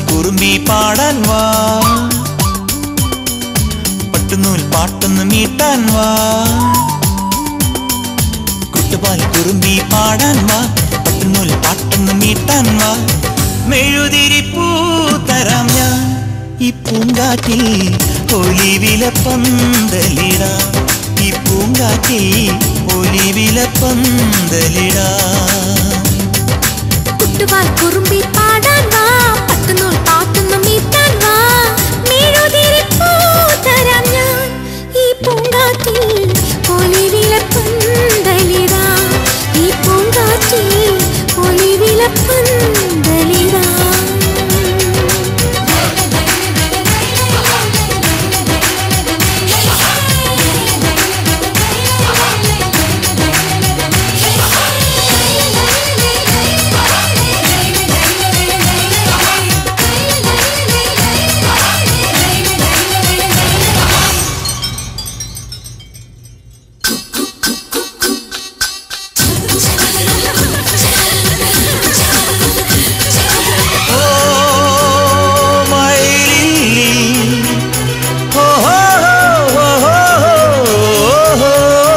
കുറുമ്പി പാടാൻ വാ പട്ടുനൂൽ പാട്ടൊന്ന് മീട്ടാൻ വാ കുട്ടുപാൽ കുറുമ്പി പാടാൻ വാ പട്ടുനൂൽ പാട്ടൊന്ന് മീട്ടാൻ വാ മെഴുതിരി പൂ തരാം ഞാൻ ഈ പൂങ്കാറ്റിൽ ഒലിവില പന്തലിടാം ഈ പൂങ്കാറ്റിൽ ഒലിവില പന്തലിടാം കുട്ടുവാൽ കുറുമ്പി പാടാൻ വാ പട്ടുനൂൽ പാട്ടൊന്നും മീട്ടാൻ വാ മെഴുതിരി പൂ തരാം ഞാൻ ഈ പൂങ്കാറ്റിൽ ഒലിവില പന്തലിടാം ഈ പൂങ്കാറ്റിൽ ഒലിവില പന്തലിടാം ഓ മയിലില്ലി ഓ ഹോ ഹോ ഹോ ഹോ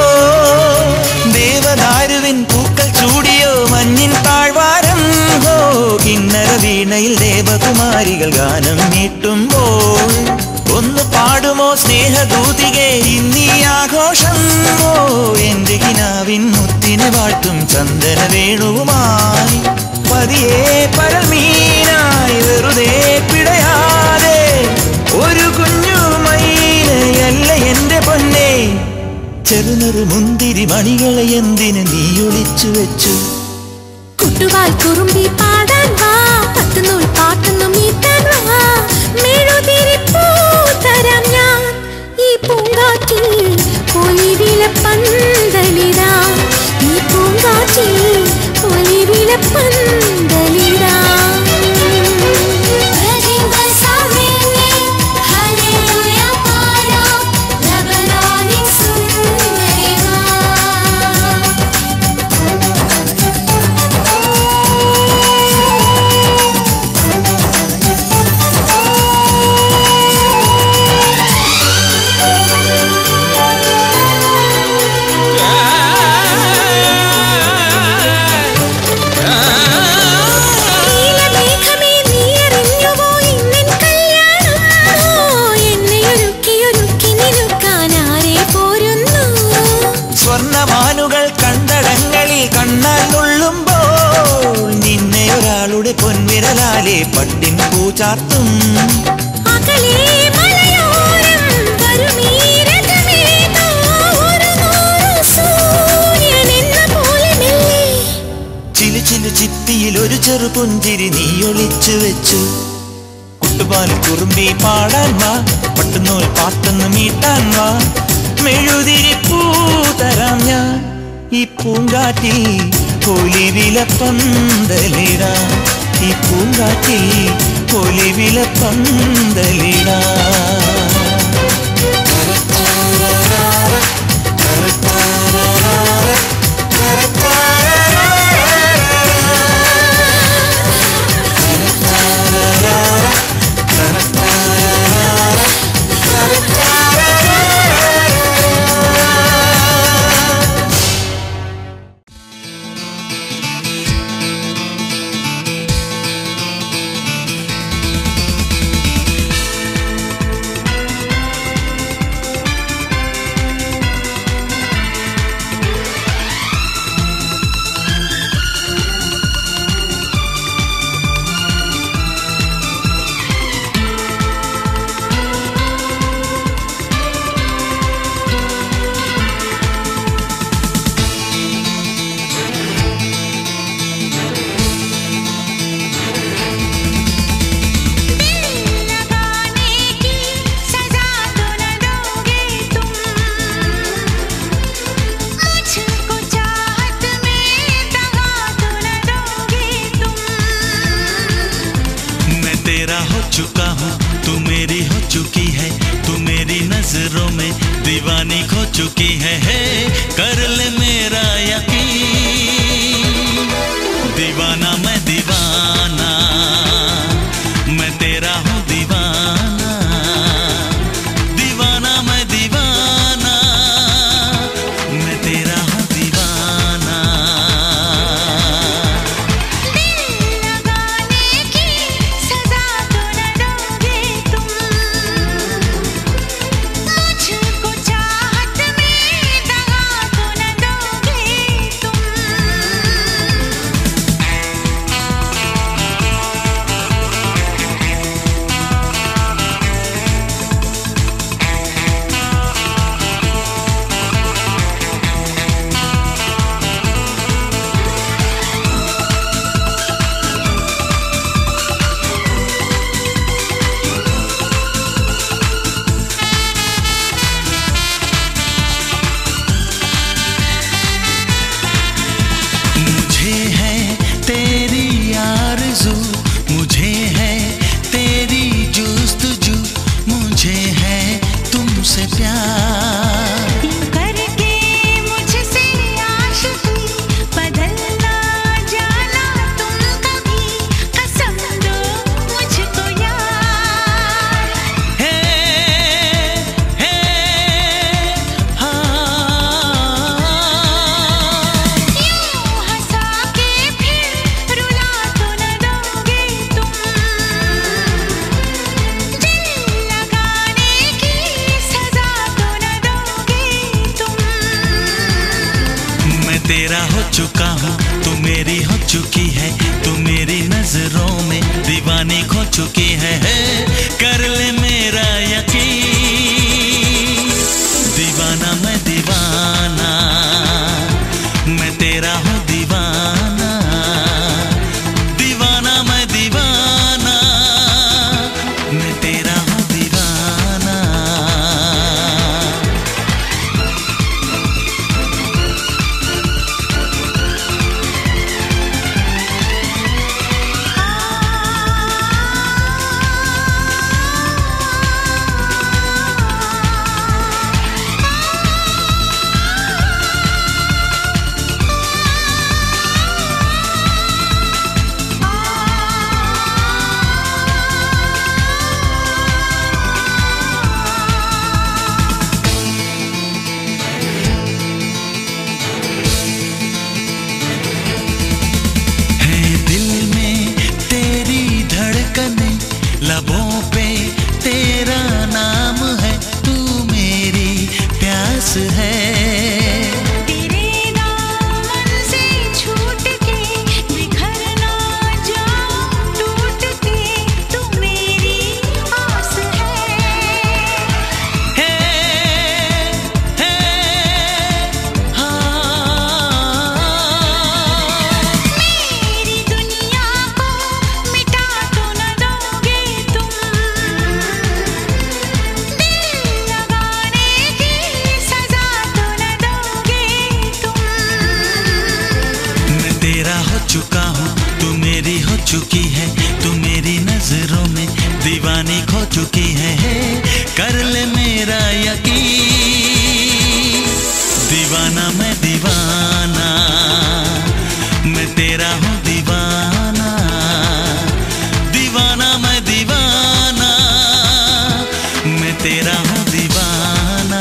ദേവദാരുവിൻ പൂക്കൾ ചൂടിയോ മഞ്ഞിൻ താഴ്വാരം ഹോ കിന്നര വീണയിൽ ദേവകുമാരികൾ ഗാനം നീട്ടുമ്പോൾ ഒന്ന് പാടുമോ സ്നേഹദൂതികെ ഇന്നീ ആഘോഷം ഓ എന്റെ കിനാവിൻ മുത്തിനെ വാഴ്ത്തും ചന്ദന വേണുവുമായി പതിയെ പരമീനായി വെറുതെ പിടയാതെ ഒരു കുഞ്ഞു മൈനയല്ല എന്റെ പൊന്നെ ചെറുനൊരു മുന്തിരി മണികളെ എന്തിന് നീ ഒളിച്ചു വെച്ചു കുട്ടുവാൽ കുറുമ്പി പാടാൻ വാ പത്തുനൂൽ പാട്ടൊന്നും മീട്ടാൻ വാ മെഴുതിരി പൂ തരാം ഞാൻ ഈ പൂങ്കാറ്റിൽ ഒലിവില പന്തലിടാം ഈ പൂങ്കാറ്റിൽ ഒലിവില പന്തലിടാം നീലമേഘമേ നീ അറിഞ്ഞുവോ ഇന്നെൻ കല്യാണം ഓ എന്നെ ഒരുക്കി ഒരുക്കി നിൽക്കാൻ ആരെ പോരുന്നു സ്വർണമാനുകൾ കണ്ടടങ്ങളിൽ കണ്ണാൽ നുള്ളുമ്പോൾ നിന്നെ ഒരാളുടെ പൊൻവിരലാലെ പട്ടിൻ പൂചാർത്തും അകലെ മലയോരം വരുമീ രഥമേതോ ഒരു നൂറു സൂര്യനെന്ന പോലെ മെല്ലെ ചിലു ചിലു ചിപ്പിയിൽ ഒരു ചെറു പുഞ്ചിരി നീ ഒളിച്ചു വെച്ചു കുട്ടുപാൽ കുറുമ്പി പാടാൻ വാ പട്ടുനൂൽ പാട്ടൊന്ന് മീട്ടാൻ വാ മെഴുതിരി പൂ തരാം ഞാൻ ഈ പൂങ്കാറ്റിൽ ഒലിവില പന്തലിടാം ഈ പൂങ്കാറ്റിൽ ഒലിവില പന്തലിടാം लगाने की सजा तो न दोगे तुम मुझको चाहत में दगा तो न दोगे तुम मैं तेरा हो चुका हूँ तू मेरी हो चुकी है तू मेरी नजरों में दीवानी खो चुकी है हे कर ले मेरा यकीन दीवाना मैं दीवाना मैं तेरा चुका हूँ तू मेरी हो चुकी है तू मेरी नजरों में दीवानी खो चुकी है, है कर ले मेरा यकीन दीवाना मैं दीवाना मैं तेरा हूँ दीवाना दीवाना मैं दीवाना मैं तेरा हूँ दीवाना है दिल में तेरी धड़कने लबों पे तेरा नाम है तू मेरी प्यास है तेरे दामन से छूट के बिखर ना जाऊं टूट के तू मेरी आस है है है हाँ मेरी दुनिया को मिटा तो न दोगे तुम दिल लगाने की सजा तो न दोगे तुम मैं तेरा हो चुका हूँ तू मेरी हो चुकी है तू मेरी नजरों में दीवानी खो चुकी है कर ले मेरा यकीन दीवाना मैं दीवाना मैं तेरा हूँ दीवाना दीवाना मैं दीवाना मैं तेरा हूँ दीवाना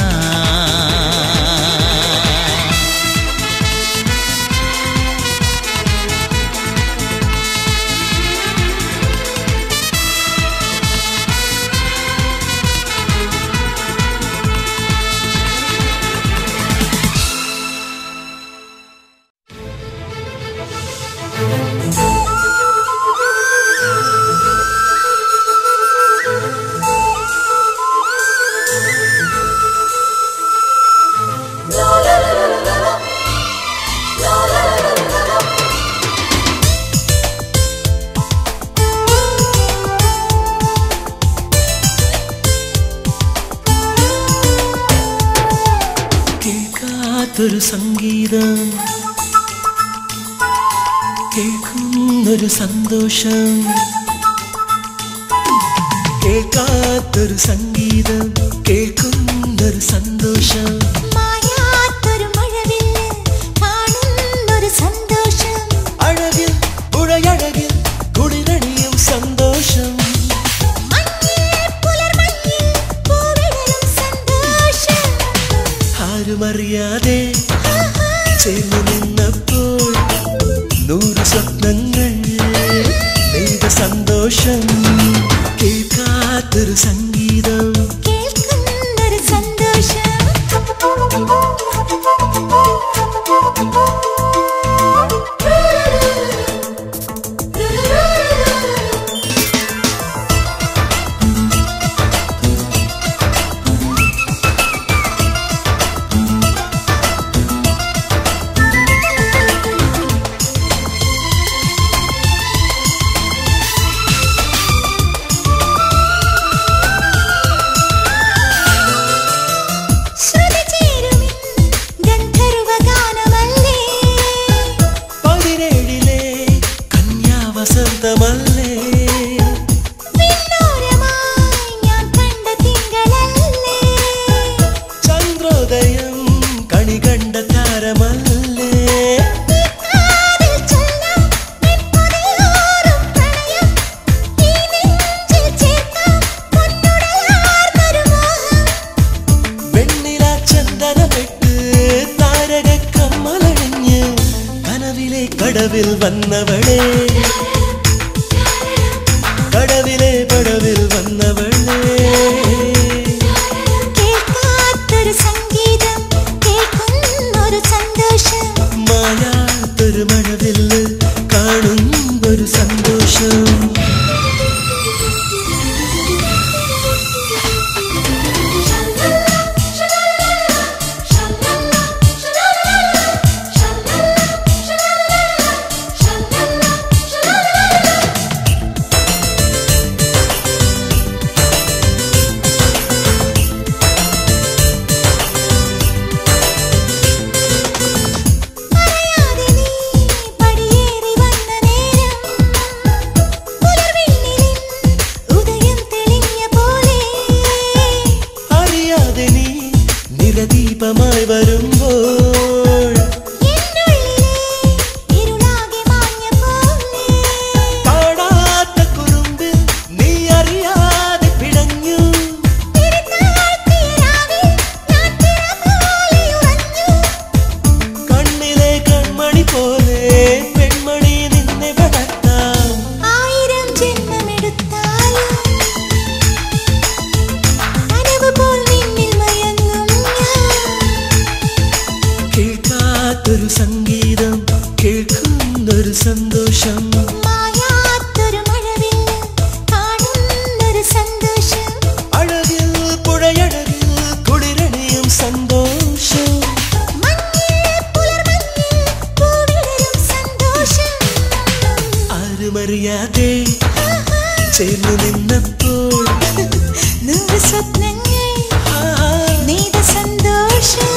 കേൾക്കാത്തൊരു സംഗീതം കേൾക്കുന്നൊരു സന്തോഷം കേൾക്കാത്തൊരു സംഗീതം കേൾക്കുന്നൊരു സന്തോഷം മായാത്തൊരു മഴവില്ല് കാണുന്നൊരു സന്തോഷം അഴകിൽ പുഴയഴകിൽ കുളിരണിയും സന്തോഷം മഞ്ഞിൽ പുലർമഞ്ഞിൽ പൂവിടലും സന്തോഷം ആരുമറിയാതെ ചേർന്നു നിന്നപ്പോൾ നൂറ് സ്വപ്നങ്ങൾ നെയ്ത സന്തോഷം കേൾക്കാത്തൊരു സംഗീതം കേൾക്കുന്നൊരു സന്തോഷം ശ്രുതി ചേരുമിൻ ഗന്ധർവഗാനമല്ലേ പതിനേഴിലെ കന്യാവസന്തമല്ലേ വിണ്ണോരമായി ഞാൻ കണ്ട തിങ്കളല്ലേ ചന്ദ്രോദയം കണി കണ്ട താരമല്ലേ കാതിൽ ചൊല്ലാം നിൻ പതിനാറും പ്രണയം ഈ നെഞ്ചിൽ ചേർക്കാം പൊന്നുടലാർന്നൊരു മോഹം വെണ്ണില ചന്ദനമെട്ട് താരക കമ്മലണിഞ്ഞ് കനവിലെ കടവിൽ വന്നവളെ കടവിലെ പടവിൽ വന്നവളെ കേൾക്കാത്തൊരു സംഗീതം കേൾക്കുന്നൊരു സന്തോഷം മായാ വന്നു നിന്നപ്പോൾ നൂറ് സ്വപ്നങ്ങൾ ആ, നെയ്ത സന്തോഷം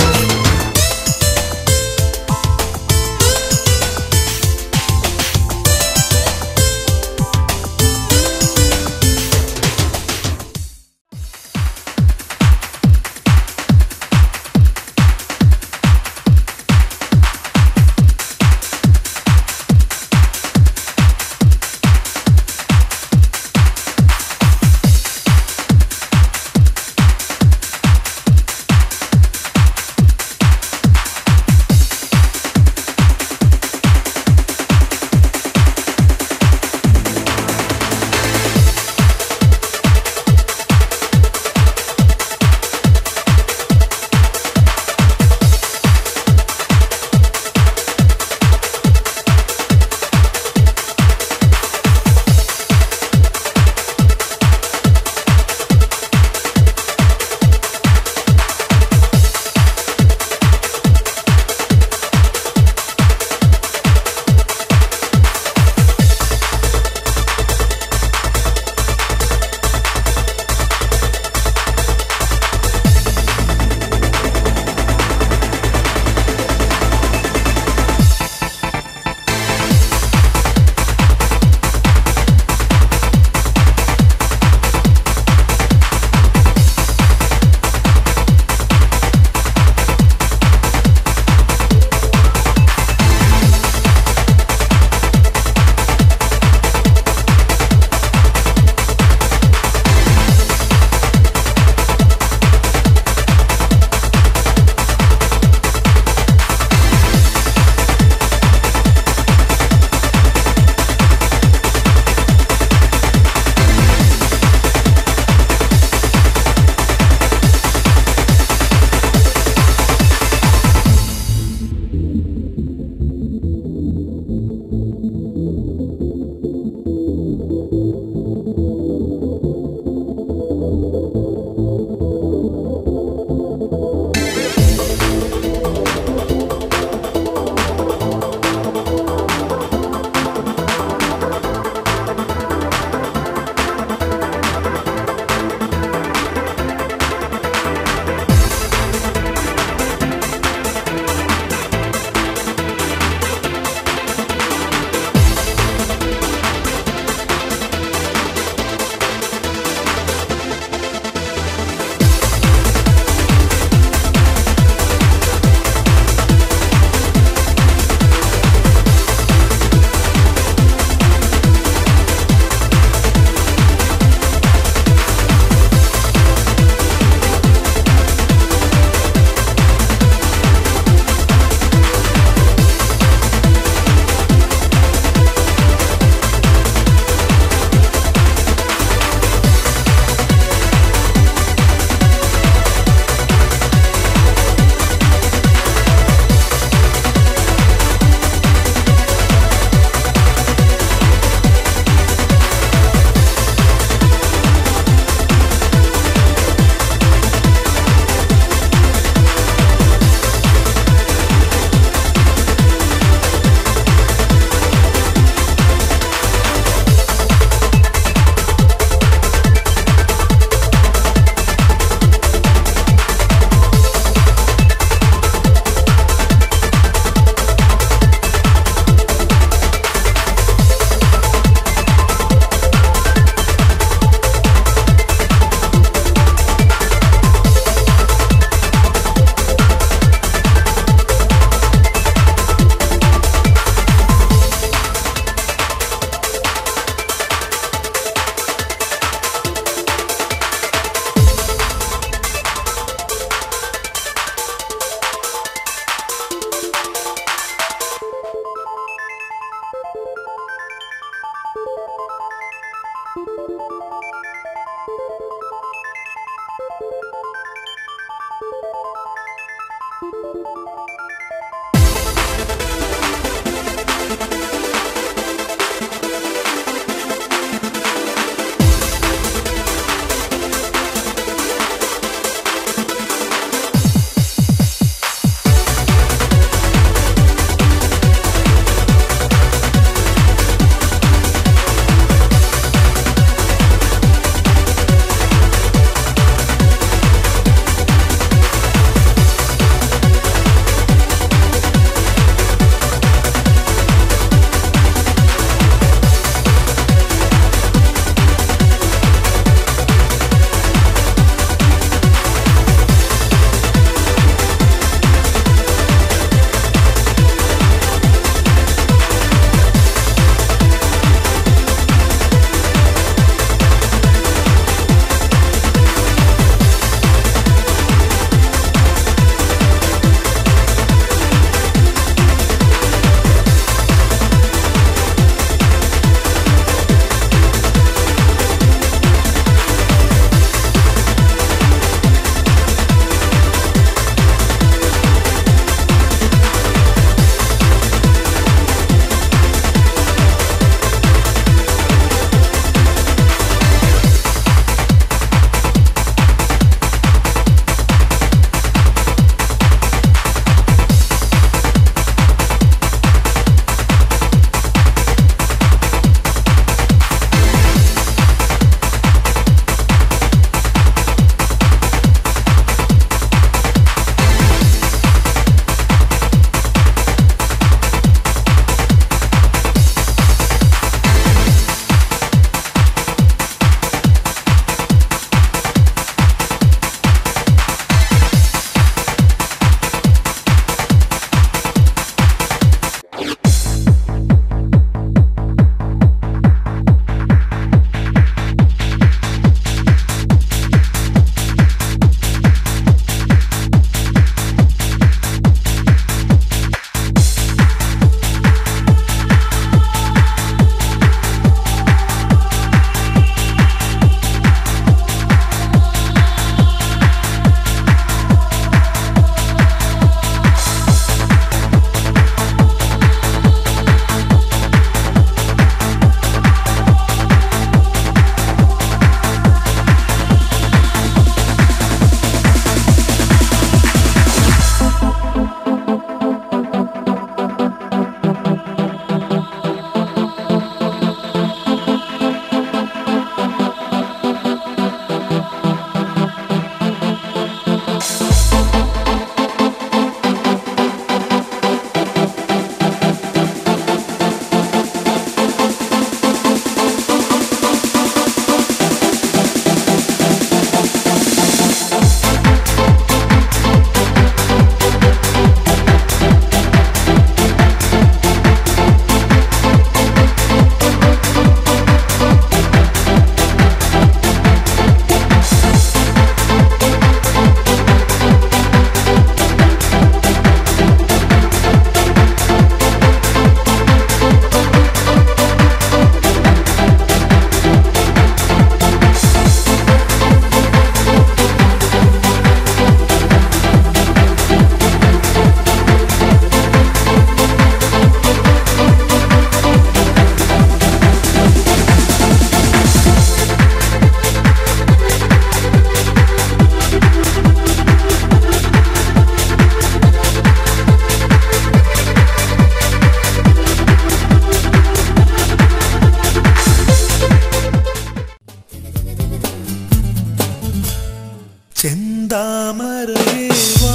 ചെന്താമരയേ വാ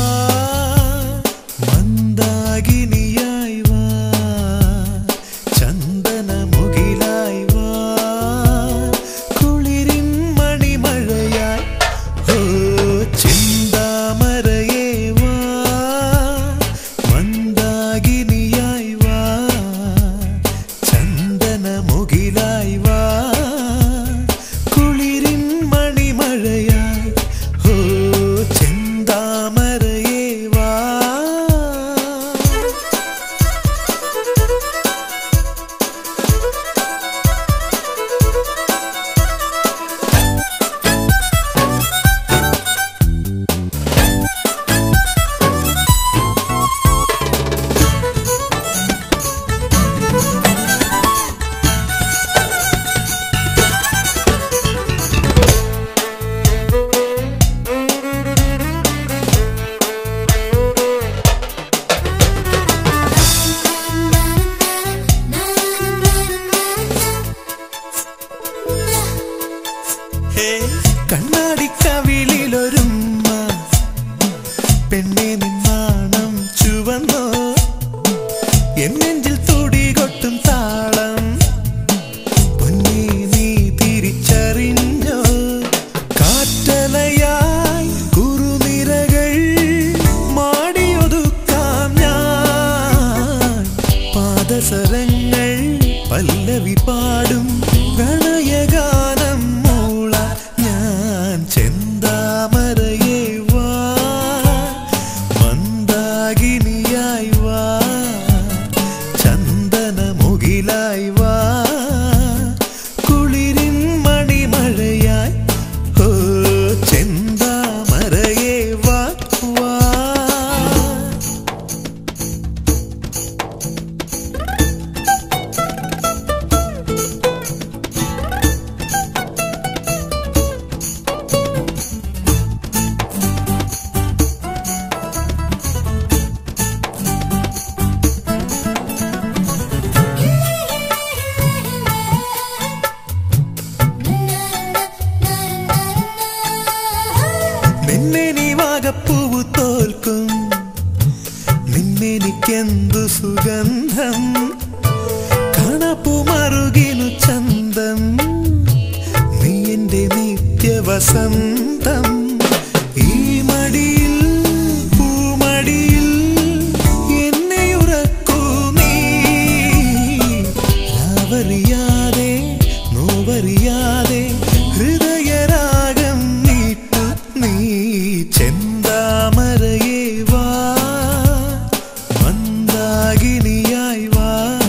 മന്ദാകിനിയായി വാ ചന്ദനമുകിലായി വാ കുളിരിൻ മണിമഴയായി ഓ ചെന്താമരയേ വാ മന്ദാകിനിയായി വാ ചന്ദനമുകിലായി വാ കുളിരിൻ മണിമഴയായി ഓ ചെന്താമരയേ വാ ഹേ കണ്ണാടിക്കവിളിലൊരുമ്മ പെണ്ണെ നിന്നാണം ചുവന്നോ എന്നെഞ്ചിൽ തുടികൊട്ടും താളം പൊന്നെ നീ തിരിച്ചറിഞ്ഞോ കാറ്റലയായി കുറുനിരകൾ മാടിയൊതുക്കാം ഞാൻ പാദസരങ്ങൾ പല്ലവി പാടും പ്രണയഗാനം മൂള ഞാൻ ചെന്താമരയേ വാ മന്ദാകിനിയായി വാ ചന്ദനമുകിലായി വാ കുളിരിൻ മണിമഴയായി ഓ ചെന്താമരയേ വാ വാ നിന്നെ നീ വാഗപ്പൂവ് തോൽക്കും നിന്നെനിക്കെന്തു സുഗന്ധം കാണപ്പൂ മറുകിനു ചന്തം നീ എന്റെ നിത്യവസന്തം ഈ മടിയിൽ പൂമടിയിൽ എന്നെ ഉറക്കൂ നീ രാവറിയാതെ നോവറിയാതെ ഹൃദയരാഗം നീട്ടു നീ ചെന്താമരയേ വാ മന്ദാകിനിയായി വാ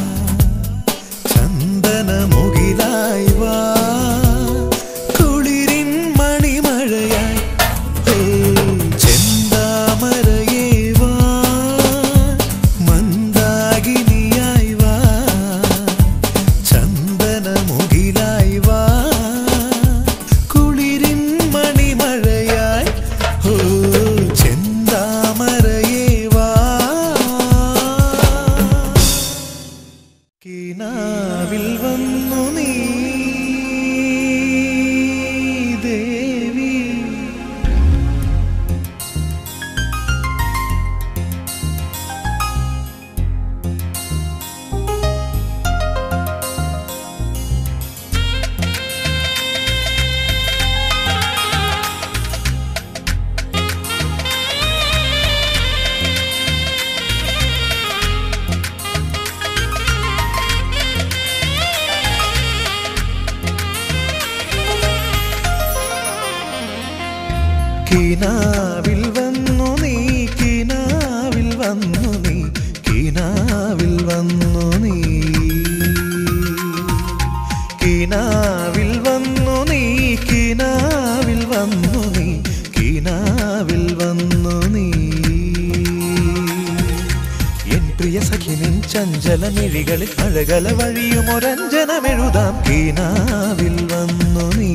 ചന്ദനമുകിലായി വാ കുളിരിൻ മണിമഴയായി ഓ ചെന്താമരയേ വാ മന്ദാകിനിയായി വാ ചന്ദനമുകിലായി വാ കുളിരിൻ മണിമഴയായി ഓ ചെന്താമരയേ വാ കിനാവിൽ വന്നു നീ ദേവി കിനാവിൽ വന്നു നീ കിനാവിൽ വന്നു നീ കിനാവിൽ വന്നു നീ കിനാവിൽ വന്നു നീ കിനാവിൽ വന്നു നീ കിനാവിൽ വന്നു നീ എൻ പ്രിയ സഖിനിൻ ചഞ്ചല മിഴികളിൽ അഴകല വഴിയും ഒരഞ്ജനമെഴുതാം കിനാവിൽ വന്നു നീ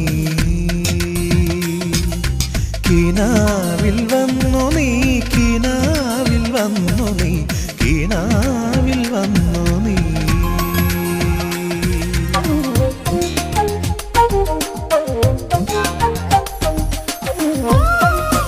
കിനാവിൽ വന്നു നീ കിനാവിൽ വന്നു നീ കിനാവിൽ വന്നു നീ Thank you.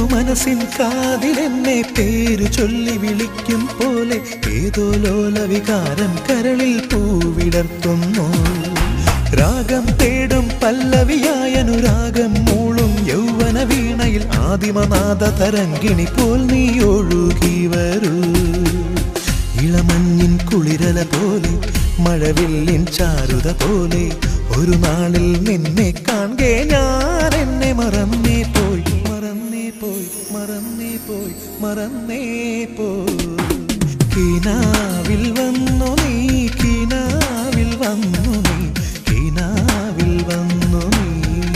മനസ്സിൻ കാതിലെന്നെ പേര് ചൊല്ലി വിളിക്കും പോലെ ഏതോ ലോലവികാരം കരളിൽ പൂവിടർത്തുന്നു രാഗം തേടും പല്ലവിയായ അനുരാഗം മൂളും യൗവന വീണയിൽ ആദിമനാഥ തരങ്കിണി പോൽ നീ ഒഴുകി വരൂ ഇളമഞ്ഞിൻ കുളിരല പോലെ മഴവില്ലിൻ ചാരുത പോലെ ഒരു നാളിൽ നിന്നെ കാണെ ഞാൻ എന്നെ മറന്നേ പോയി മറന്നേ പോയി മറന്നേ പോയി മറന്നേ പോയി കിനാവിൽ വന്നു നീ കിനാവിൽ വന്നു നീ കിനാവിൽ വന്നു നീ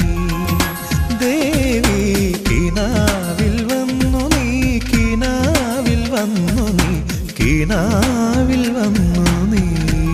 ദേവി കിനാവിൽ വന്നു നീ കിനാവിൽ വന്നു നീ കിനാവിൽ വന്നു നീ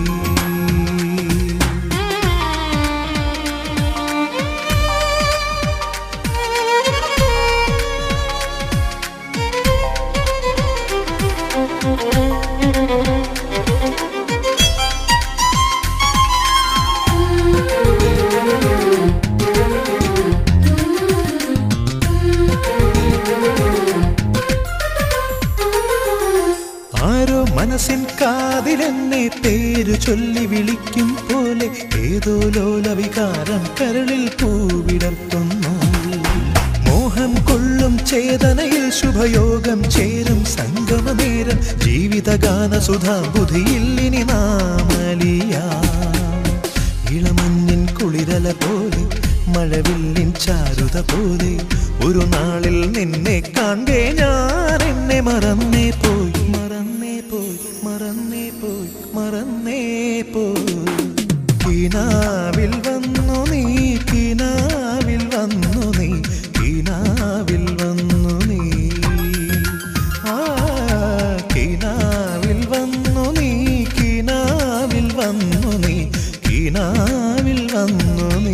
ആരോ മനസ്സിൻ കാതിലെന്നെ പേര് ചൊല്ലി വിളിക്കും പോലെ ഏതോ ലോലവികാരം കരളിൽ പൂവിടർത്തുന്നു മോഹം കൊള്ളും ചേതനയിൽ ശുഭയോഗം ചേരും സംഗമനേരം ജീവിതഗാന സുധാബുധിയിൽ ഇനി നാമലിയ ഇളമഞ്ഞിൻ കുളിരല പോലെ മഴവില്ലിൻ ചാരുത പോലെ ഒരു നാളിൽ നിന്നെ കാണെ ഞാൻ എന്നെ മറന്നേ പോയി മറന്നേ പോയി മറന്നേ പോയി മറന്നേ പോയി കിനാവിൽ വന്നു നീ കിനാവിൽ വന്നു നീ കിനാവിൽ വന്നു നീ ആ കിനാവിൽ വന്നു നീ കിനാവിൽ വന്നു നീ കിനാവിൽ വന്നു നീ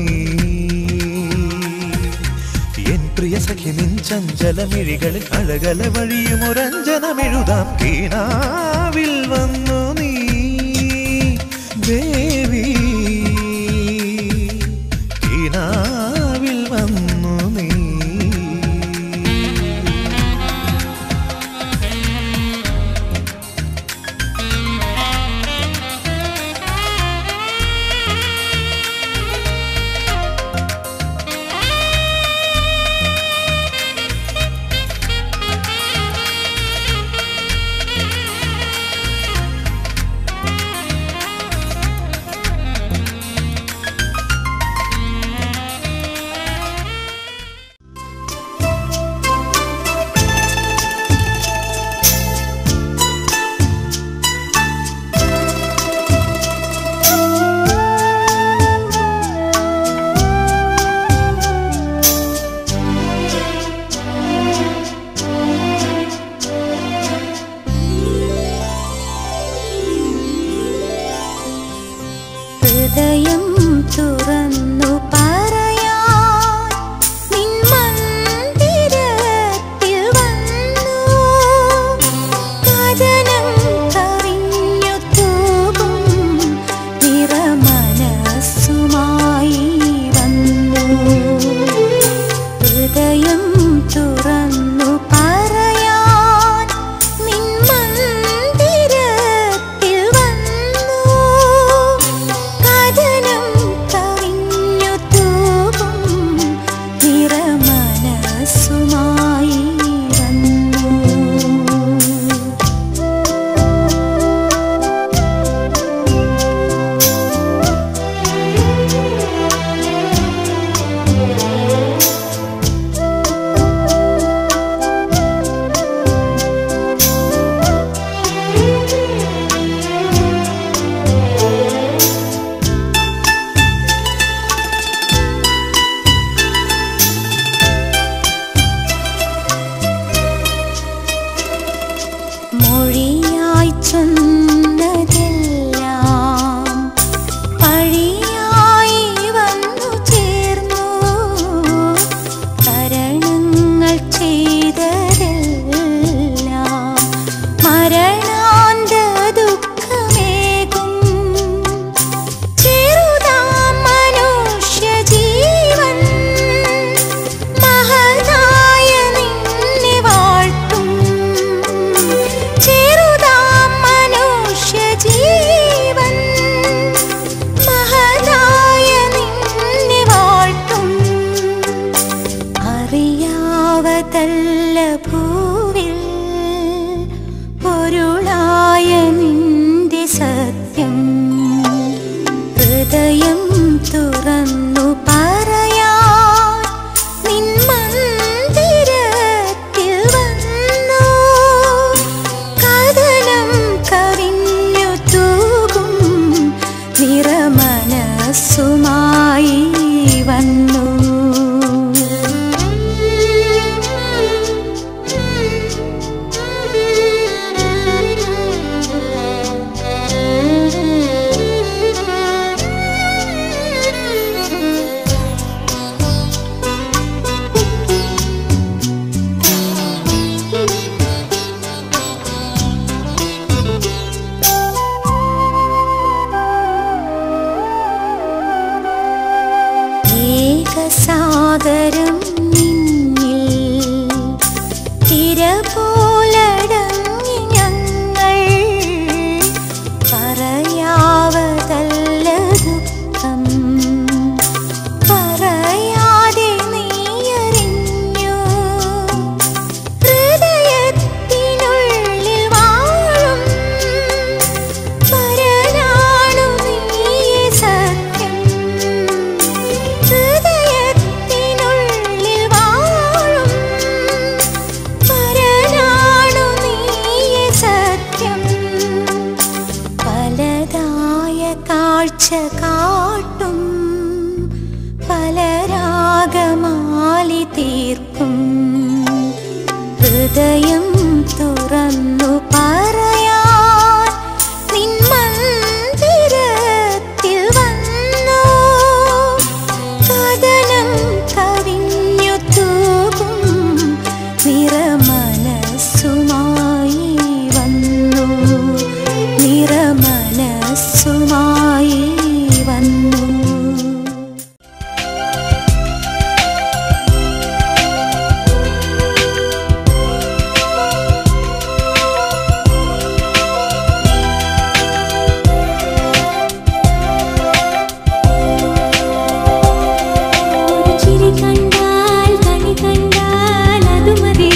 എൻ പ്രിയ സഖി നിൻ ചഞ്ചലമിഴികളിൽ അഴകല വഴിയും ഒരഞ്ജനമെഴുതാം കീനാവിൽ വന്നു നീ ദേവി കീനാവിൽ വന്നു നീ പറയാവതല്ല ഭൂവിൽ പൊരുളായ നിന്റെ സത്യം ഹൃദയം തുറന്നു പറയാൻ നിൻ മന്ദിരത്തിൽ വന്നു കഥനം കവിഞ്ഞു തൂകും നിറമനസ്സുമായി വന്നു ഏകസാഗരം നിന്നിൽ തിര പോലടങ്ങി ഞങ്ങൾ പറയാവതല്ല ദുഃഖം പറയാതെ നീയറിഞ്ഞു ഹൃദയത്തിനുള്ളിൽ വാഴും പരനാണു നീയേ സത്യം ഹൃദയത്തിനുള്ളിൽ വാഴും പരനാണു നീയേ സത്യം പലതായ കാഴ്ച കാട്ടും പലരാഗമാലി തീർക്കും ഹൃദയം തുറന്നു പറയാൻ നിൻ മന്ദിരത്തിൽ വന്നു കഥനം കവിഞ്ഞു തൂകും നിറമനസ്സുമായി വന്നു നിറമനസ്സുമായി വന്നു ഒരു ചിരി കണ്ടാൽ കണി കണ്ടാൽ അത് മതി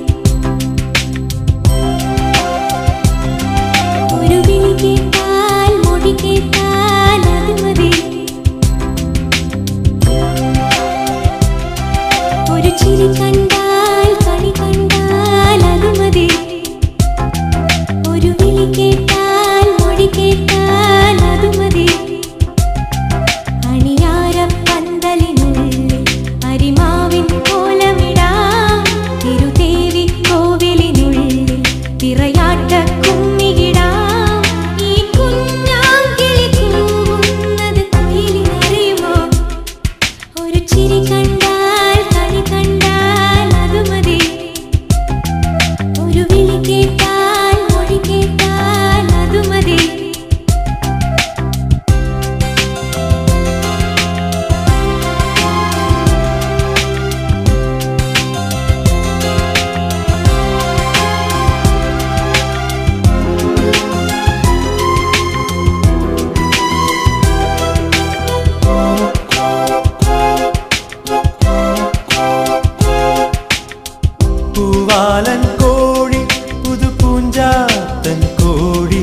ഒരു വിളി കേട്ടാൽ മൊഴി കേട്ടാൽ അത് മതി ഒരു ചിരി കണ്ടാൽ കണി കണ്ടാൽ അത് മതി ഒരു വിളി കേട്ടാൽ മൊഴി കേട്ടാൽ അത് മതി അണിയാരപ്പന്തലിനുള്ളിൽ അരിമാവിൻ കോലമിടാം തിരുദേവി കോവിലിനുള്ളിൽ തിറയാട്ട കുമ്മിയിടാം ഈ കുഞ്ഞാങ്കിളി കൂവുന്നത് കുയിലിനറിയുമോ ഒരു ചിരി കണ്ടാൽ കണി കണ്ടാൽ അത് മതി ഒരു വിളി കേട്ടാൽ മൊഴി കേട്ടാൽ അത് മതി പൂവാലൻ കോഴി പുതുപൂഞ്ചാത്തൻ കോഴി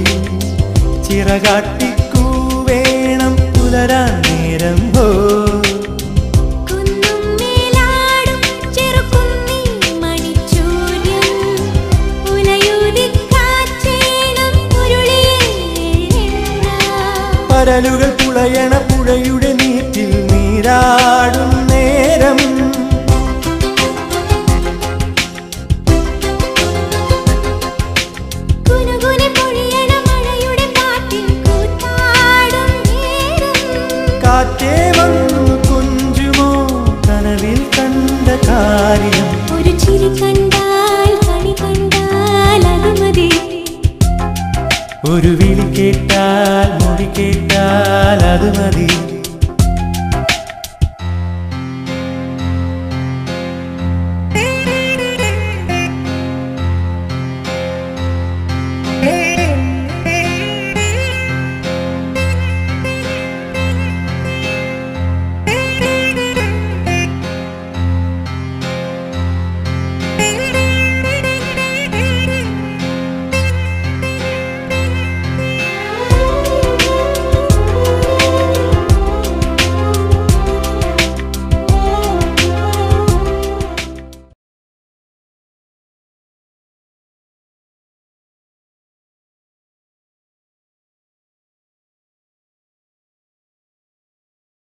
ചിറകാട്ടിക്കൂവേണം പുലരാൻ നേരം ഹോ കുന്നും മേലാടും ചെറുകുന്നി മണിച്ചൂര്യൻ ഉലയൂതിക്കാച്ചേണം ഉരുളിയെണ്ണ പരലുകൾ പുളയണ പുഴയുടെ നീറ്റിൽ നീരാടും നേരം കുനുകുനെ പൊഴിയണ മഴയുടെ കാറ്റിൽ കൂത്താടും നേരം കാറ്റേ വന്നു കുഞ്ചുമോ കനവിൽ കണ്ട കാര്യം ഒരു ചിരി കണ്ടാൽ കണി കണ്ടാൽ അത് മതി ഒരു വിളി കേട്ടാൽ മൊഴി കേട്ടാൽ അത് മതി